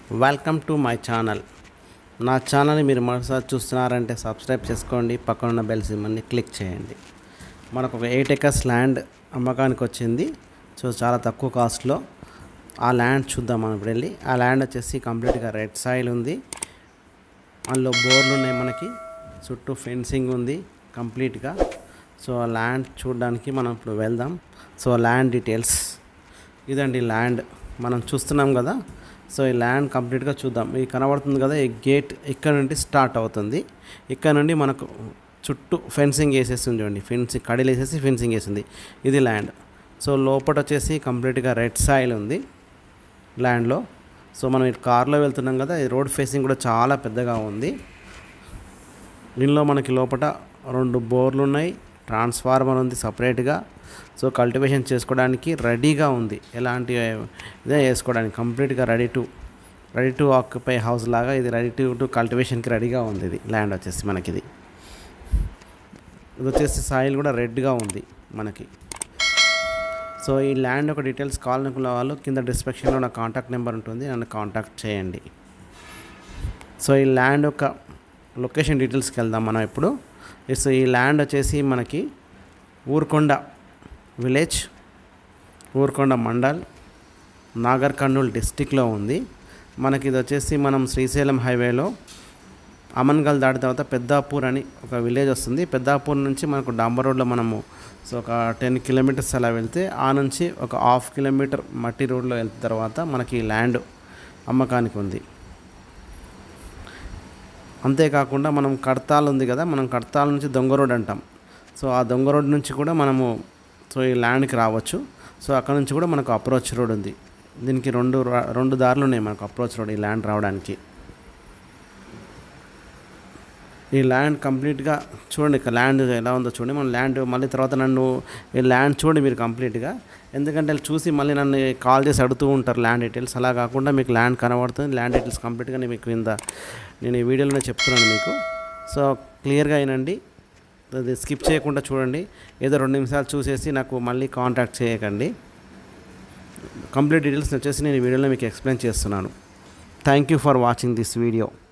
welcome to my channel నా ఛానల్ని మీరు మరోసారి చూస్తున్నారంటే సబ్స్క్రైబ్ చేసుకోండి పక్కన ఉన్న బెల్ సిమ్మని క్లిక్ చేయండి మనకు ఒక ఎయిట్ ఎకర్స్ ల్యాండ్ అమ్మకానికి వచ్చింది సో చాలా తక్కువ కాస్ట్లో ఆ ల్యాండ్ చూద్దాం మనం ఇప్పుడు వెళ్ళి ఆ ల్యాండ్ వచ్చేసి కంప్లీట్గా రెడ్ సాయిల్ ఉంది అందులో బోర్లు ఉన్నాయి మనకి చుట్టూ ఫెన్సింగ్ ఉంది కంప్లీట్గా సో ఆ ల్యాండ్ చూడడానికి మనం ఇప్పుడు వెళ్దాం సో ల్యాండ్ డీటెయిల్స్ ఇదండి ల్యాండ్ మనం చూస్తున్నాం కదా సో ఈ ల్యాండ్ కంప్లీట్గా చూద్దాం ఈ కనబడుతుంది కదా ఈ గేట్ ఇక్కడ నుండి స్టార్ట్ అవుతుంది ఇక్కడ నుండి మనకు చుట్టూ ఫెన్సింగ్ వేసేస్తుంది చూడండి ఫెన్సింగ్ కడీలు వేసేసి ఫెన్సింగ్ వేసింది ఇది ల్యాండ్ సో లోపల వచ్చేసి కంప్లీట్గా రెడ్ సాయిల్ ఉంది ల్యాండ్లో సో మనం ఇటు కార్లో వెళ్తున్నాం కదా ఈ రోడ్ ఫేసింగ్ కూడా చాలా పెద్దగా ఉంది దీనిలో మనకి లోపల రెండు బోర్లు ఉన్నాయి ట్రాన్స్ఫార్మర్ ఉంది సపరేట్గా సో కల్టివేషన్ చేసుకోవడానికి రెడీగా ఉంది ఎలాంటి ఇదే వేసుకోవడానికి కంప్లీట్గా ready to ready to occupy house లాగా ఇది రెడీ టు టు కల్టివేషన్కి రెడీగా ఉంది ఇది ల్యాండ్ వచ్చేసి మనకి ఇది ఇది వచ్చేసి సాయిల్ కూడా రెడ్గా ఉంది మనకి సో ఈ ల్యాండ్ యొక్క డీటెయిల్స్ కావాలనుకున్న వాళ్ళు కింద డిస్క్రిప్షన్లో నా కాంటాక్ట్ నెంబర్ ఉంటుంది నన్ను కాంటాక్ట్ చేయండి సో ఈ ల్యాండ్ యొక్క లొకేషన్ డీటెయిల్స్కి వెళ్దాం మనం ఇప్పుడు సో ఈ ల్యాండ్ వచ్చేసి మనకి ఊర్కొండ విలేజ్ ఊర్కొండ మండల్ నాగర్ కర్నూల్ డిస్టిక్లో ఉంది మనకి ఇది వచ్చేసి మనం శ్రీశైలం హైవేలో అమన్గల్ దాటిన తర్వాత పెద్దాపూర్ అని ఒక విలేజ్ వస్తుంది పెద్దాపూర్ నుంచి మనకు డాంబర్ రోడ్లో మనము సో ఒక టెన్ కిలోమీటర్స్ అలా వెళ్తే ఆ నుంచి ఒక హాఫ్ కిలోమీటర్ మట్టి రోడ్లో వెళ్తే తర్వాత మనకి ఈ ల్యాండ్ అమ్మకానికి ఉంది అంతేకాకుండా మనం కడతాల్ ఉంది కదా మనం కడతాల నుంచి దొంగ రోడ్ అంటాం సో ఆ దొంగ రోడ్ నుంచి కూడా మనము సో ఈ ల్యాండ్కి రావచ్చు సో అక్కడ నుంచి కూడా మనకు అప్రోచ్ రోడ్ ఉంది దీనికి రెండు రా- రెండు దారులు ఉన్నాయి మనకు అప్రోచ్ రోడ్ ఈ ల్యాండ్ రావడానికి ఈ ల్యాండ్ కంప్లీట్గా చూడండి ఇక ల్యాండ్ ఎలా ఉందో చూడండి మన ల్యాండ్ మళ్ళీ తర్వాత నన్ను ఈ ల్యాండ్ చూడండి మీరు కంప్లీట్గా ఎందుకంటే వాళ్ళు చూసి మళ్ళీ నన్ను కాల్ చేసి అడుగుతూ ఉంటారు ల్యాండ్ డీటెయిల్స్ అలా కాకుండా మీకు ల్యాండ్ కనబడుతుంది ల్యాండ్ డీటెయిల్స్ కంప్లీట్గా నేను మీకు కింద నేను ఈ వీడియోలోనే చెప్తున్నాను మీకు సో క్లియర్గా అయినండి అది స్కిప్ చేయకుండా చూడండి ఏదో రెండు నిమిషాలు చూసేసి నాకు మళ్ళీ కాంటాక్ట్ చేయకండి కంప్లీట్ డీటెయిల్స్ వచ్చేసి నేను ఈ వీడియోలో మీకు ఎక్స్ప్లెయిన్ చేస్తున్నాను thank you for watching this video